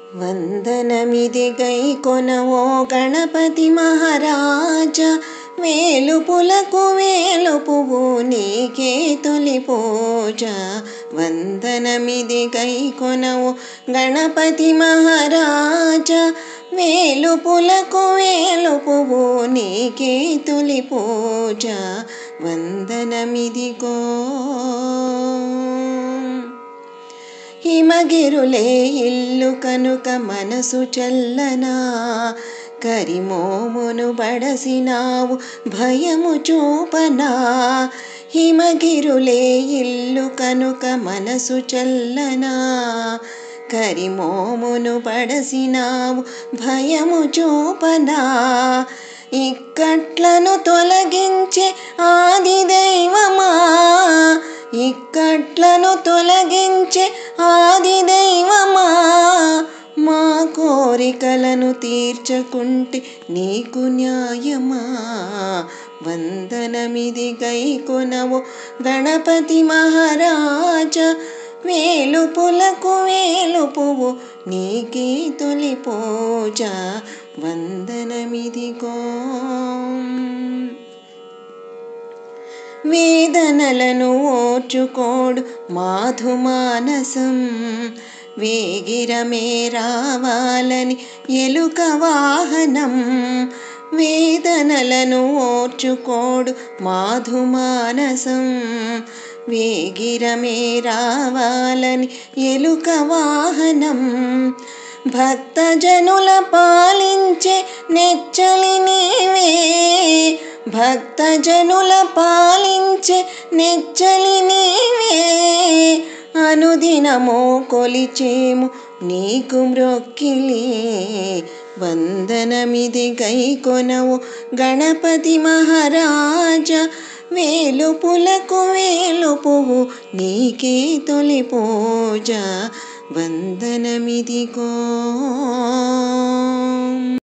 వందనమిది గై కొనవో గణపతి మహారాజ వేలుపులకు వేలుపువు నీకే తొలి పూజ వందనమిది గై కొనవో గణపతి మహారాజ వేలుపులకు వేలుపువు నీకే తొలి పూజ వందనమిదిగో హిమగిరులే ఇల్లు కనుక మనసు చల్లనా కరిమోమును బడసినావు భయము చూపనా హిమగిరులే ఇల్లు కనుక మనసు చల్లనా కరిమోమును బడసినావు భయము చూపనా ఇక్కట్లను తొలగించే ఆది దైవమా ఇక్కట్లను తొలగించే ఆది దైవమా మా కోరికలను తీర్చకుంటే నీకు న్యాయమా వందనమిది గై కొనవు గణపతి మహారాజ వేలుపులకు వేలుపువు నీకే తొలి పూజ వందనమిదిగో వేదనలను ఓర్చుకోడు మాధుమానసం వేగిరమే రావాలని ఎలుక వాహనం వేదనలను ఓర్చుకోడు మాధుమానసం వేగిరమే రావాలని ఎలుక వాహనం భక్తజనుల పాలించే నెచ్చలి నీవే భక్తజనుల పాలించే నెచ్చలి నీవే అనుదినమో కొలిచేము నీకు మ్రొక్కిలి వందనమిది గై కొనవు గణపతి మహారాజ వేలుపులకు వేలుపువు నీకే తొలి పూజ వందనమిదిగో